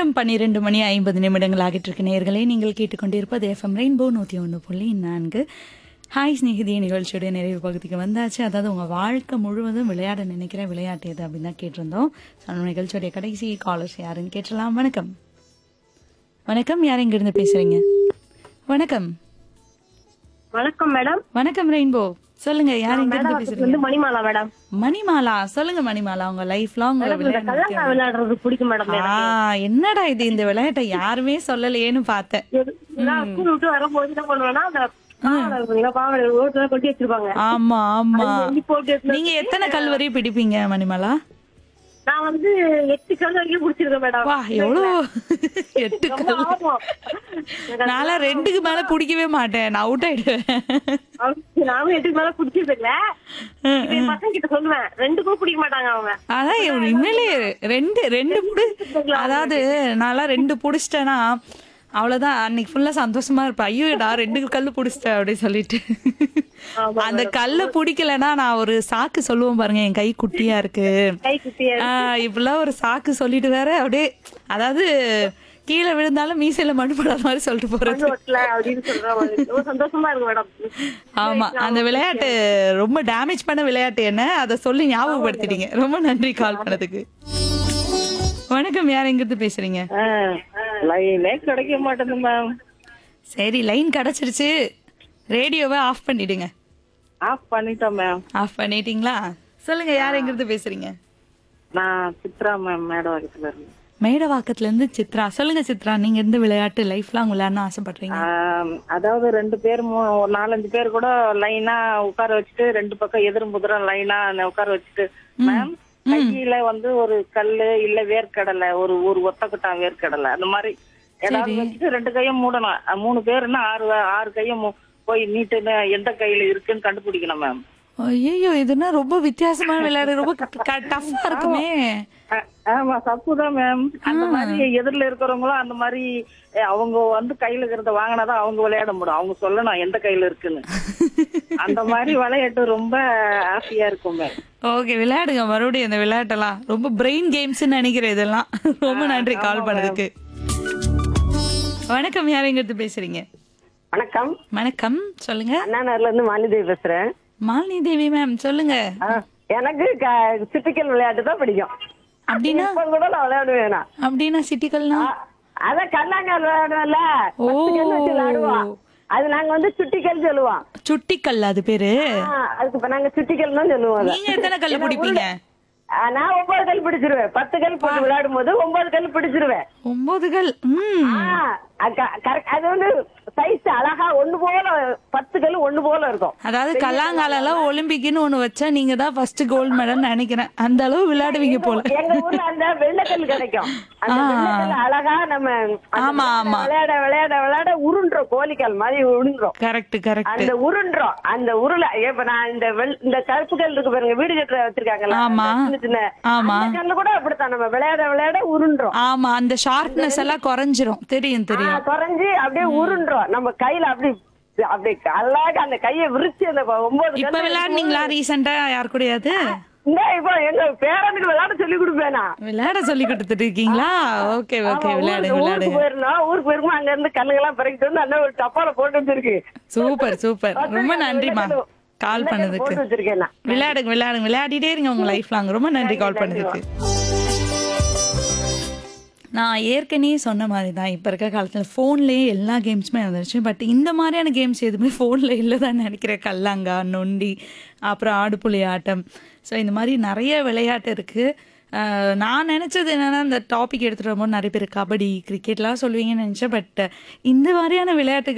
நேரம் பன்னிரெண்டு மணி ஐம்பது நிமிடங்கள் ஆகிட்டு இருக்கு நேர்களே நீங்கள் கேட்டுக்கொண்டிருப்பது எஃப்எம் ரெயின்போ நூற்றி ஒன்று புள்ளி நான்கு ஹாய் ஸ்நேகிதி நிகழ்ச்சியுடைய நிறைவு பகுதிக்கு வந்தாச்சு அதாவது உங்கள் வாழ்க்கை முழுவதும் விளையாட நினைக்கிற விளையாட்டு எது அப்படின்னு தான் கேட்டிருந்தோம் So, நம்ம நிகழ்ச்சியுடைய கடைசி காலர்ஸ் யாருன்னு கேட்டலாம் வணக்கம் வணக்கம் யார் இங்கிருந்து பேசுறீங்க வணக்கம் வணக்கம் மேடம் வணக்கம் ரெயின்போ சொல்லுங்க யார் இங்கிருந்து மேடம் பேசுறீங்க வந்து மணிமாலா மேடம் மணிமாலா சொல்லுங்க மணிமாலா உங்க லைஃப் லாங் மேடம் இந்த கல்லங்கா விளையாடுறது பிடிக்கும் மேடம் ஆ என்னடா இது இந்த விளையாட்டை யாருமே சொல்லலையேன்னு பார்த்தேன் எது- நான் ஸ்கூல் விட்டு வரும்போது என்ன பண்ணுவேன்னா அந்த பாவாடை இருக்கும் இல்லையா, பாவாடை ரோட்ல கொட்டி வச்சிருப்பாங்க ஆமா ஆமா அது எங்கி போட்டு எடுத்துட்டு நீங்க எத்தனை கல் வரையும் பிடிப்பீங்க மணிமாலா நான் வந்து எட்டு கல் வரைக்கும் பிடிச்சிருக்கேன் மேடம் வா எவ்வளோ எட்டு ரொம்ப கல் ஆர்வம். எனக்கு நான்லாம் ரெண்டுக்கு மேல பிடிக்கவே மாட்டேன் நான் அவுட் ஆயிடுவேன் அது- நானும் எட்டுக்கு மேல பிடிச்சது இல்ல இப்ப என் பசங்க கிட்ட சொல்லுவேன் ரெண்டுக்கும் பிடிக்க மாட்டாங்க அவங்க ஆனா இவன் உண்மையிலேயே ரெண்டு ரெண்டு புடி அதாவது நான்லாம் ரெண்டு புடிச்சிட்டேன்னா அவ்வளவுதான் அன்னைக்கு ஃபுல்லா சந்தோஷமா இருப்பேன் ஐயோடா ரெண்டு கல்லு புடிச்சிட்டேன் அப்படின்னு சொல்லிட்டு ஆமா அந்த கல்ல பிடிக்கலன்னா நான் ஒரு சாக்கு சொல்லுவேன் பாருங்க என் கை குட்டியா இருக்கு கை குட்டியா ஆஹ் இப்படிலாம் ஒரு சாக்கு சொல்லிட்டு வேற அப்படியே அதாவது கீழே விழுந்தாலும் மீசையில மண் படாத மாதிரி சொல்லிட்டு போறது ஓட்டல அப்படின்னு சொல்ற மாதிரி ரொம்ப சந்தோஷமா இருக்கு மேடம் ஆமா அந்த விளையாட்டு ரொம்ப டேமேஜ் பண்ண விளையாட்டு என்ன அதை சொல்லி ஞாபகப்படுத்திட்டீங்க ரொம்ப நன்றி கால் பண்ணதுக்கு வணக்கம் யார் எங்கிருந்து பேசுறீங்க லைனே கிடைக்க மாட்டேங்குது மேம் சரி லைன் கிடைச்சிருச்சு ரேடியோவை ஆஃப் பண்ணிடுங்க ஆஃப் பண்ணிட்டோம் மேம் ஆஃப் பண்ணிட்டீங்களா சொல்லுங்க யார் எங்கிருந்து பேசுறீங்க நான் சித்ரா மேம் மேடவாக்கத்துல இருந்து மேடவாக்கத்துல இருந்து சித்ரா சொல்லுங்க சித்ரா நீங்க எந்த விளையாட்டு லைஃப் லாங் விளையாடணும் ஆசைப்படுறீங்க ஆம், அதாவது ரெண்டு பேர் மூ- ஒரு நாலஞ்சு பேர் கூட லைனா உட்கார வச்சுட்டு ரெண்டு பக்கம் எதிரும் புதிரம் லைனா உட்கார வச்சுட்டு மேம் கையில வந்து ஒரு கல்லு இல்ல வேர்க்கடலை ஒரு ஒரு ஒத்தக்கட்டான் வேர்க்கடலை அந்த மாதிரி ஏதாவது வச்சுட்டு ரெண்டு கையும் மூடணும் அஹ் மூணு பேருன்னா ஆறு ஆறு கையும் மூ- போய் நீட்டுன்னு எந்த கையில இருக்குன்னு கண்டுபிடிக்கணும் மேம் ஐயோ இதுனா ரொம்ப வித்தியாசமான விளையாடு ரொம்ப டஃப்பா இருக்குமே அஹ் ஆமா தப்புதான் மேம் அந்த மாதிரி எதிரில இருக்கிறவங்களும் அந்த மாதிரி அஹ் அவங்க வந்து கையில இருக்கிறத வாங்கினாதான் அவங்க விளையாட முடியும் அவங்க சொல்லணும் எந்த கையில இருக்குன்னு அந்த மாதிரி விளையாட்டு ரொம்ப ஆசையா இருக்கும் மேம் ஓகே விளையாடுங்க மறுபடியும் இந்த விளையாட்டெல்லாம் ரொம்ப பிரெயின் கேம்ஸ் நினைக்கிறேன் இதெல்லாம் ரொம்ப நன்றி கால் பண்ணதுக்கு வணக்கம் யார் எங்கிருந்து பேசுறீங்க வணக்கம் வணக்கம் சொல்லுங்க அண்ணாநகர்ல இருந்து மாலிதேவி பேசுறேன் மாலினி தேவி மேம் சொல்லுங்க ஆ, எனக்கு க- சிட்டிக்கல் விளையாட்டு தான் பிடிக்கும் அப்படின்னா இப்ப கூட நான் விளையாடுவேன் நான். அப்படின்னா சிட்டிகள்னா ஆ, அதான் கல்லாங்கால் விளையாடுவோம்ல பத்து கல் வச்சு விளையாடுவோம் அது நாங்க வந்து சுட்டிக்கல் சொல்லுவோம் சுட்டிக்கல் அது பேரு ஆ, அதுக்கு இப்ப நாங்க சுட்டிக்கல் தான் சொல்லுவோம் அதை. நீங்க எத்தனை கல்லு பிடிப்பீங்க ஆ, நான் ஒன்பது கல் பிடிச்சிருவேன் பத்து கல் போட்டு விளையாடும் போது ஒன்பது கல் பிடிச்சிருவேன் ஒன்பது கல் ம் ஆ, அக்க- correct. அது வந்து சைஸ் அழகா ஒண்ணு போல பத்து கல் ஒண்ணு போல இருக்கும் அதாவது கல்லாங்காலம் ஒலிம்பிக்னு ஒண்ணு வச்சா நீங்க தான் ஃபர்ஸ்ட் கோல்டு மெடல் நினைக்கிறேன் அந்த அளவு விளையாடுவீங்க போல எங்க ஊர்ல அந்த வெள்ளக்கல் கிடைக்கும் அந்த வெள்ளக்கல் அழகா நம்ம அந்த ஆமா, ஆமா. விளையாட விளையாட விளையாட உருண்டுறோம் கோழிக்கால் மாதிரி உருண்டுறோம் கரெக்ட் கரெக்ட் அந்த உருண்டுறோம் அந்த உருளை இப்ப நான் இந்த வெள்- இந்த கருப்பு கல் இருக்கு பாருங்க வீடு கட்டுற வச்சிருக்காங்கல்ல ஆமா. அந்த சின்ன சின்ன ஆமா. அந்த கல்லு கூட அப்படித்தான் நம்ம விளையாட விளையாட உருண்டுறோம் ஆமா அந்த ஷார்ப்னஸ் எல்லாம் குறைஞ்சிரும் தெரியும் ஆ, தெரியும் குறைஞ்சு அப்படியே உருண்டுறோம் நம்ம கையில அப்படி அப்படி அழகா அந்த கையை விரிச்சு அந்த ஒன்பது இப்ப கல்லு விளையாடுனீங்களா ரீசெண்டா யார் கூடயாவது இந்த இப்போ எங்க பேரனுக்கு விளையாட சொல்லி கொடுப்பேனா விளையாட சொல்லி கொடுத்துட்டு இருக்கீங்களா ஓகே ஓகே ஆமா, விளையாடுங்க ஊருக்கு- ஊருக்கு விளையாடுங்க போயிருந்தோம் ஊருக்கு போயிருக்கும் அங்க இருந்து கல்லுங்கெல்லாம் பறக்கிட்டு வந்து அண்ணன் ஒரு டப்பால போட்டு வச்சிருக்கு சூப்பர் சூப்பர் ரொம்ப நன்றிமா கால் பண்ணதுக்கு போட்டு வச்சிருக்கேன் நான். விளையாடுங்க விளையாடுங்க விளையாடிட்டே இருங்க உங்க லைஃப் லாங் ரொம்ப நன்றி கால் பண்ணதுக்கு நான் ஏற்கனவே சொன்ன மாதிரி தான் இப்போ இருக்க காலத்தில் ஃபோன்லேயே எல்லா கேம்ஸுமே வந்துருச்சு பட் இந்த மாதிரியான கேம்ஸ் எதுவுமே ஃபோனில் இல்லை தான் நினைக்கிறேன் கல்லாங்கா நொண்டி அப்புறம் ஆடுபுலி ஆட்டம் ஸோ இந்த மாதிரி நிறைய விளையாட்டு இருக்குது நான் நினச்சது என்னென்னா இந்த டாபிக் எடுத்துகிட்டு வரும்போது நிறைய பேர் கபடி கிரிக்கெட்லாம் சொல்லுவீங்கன்னு நினச்சேன் பட் இந்த மாதிரியான விளையாட்டுகள்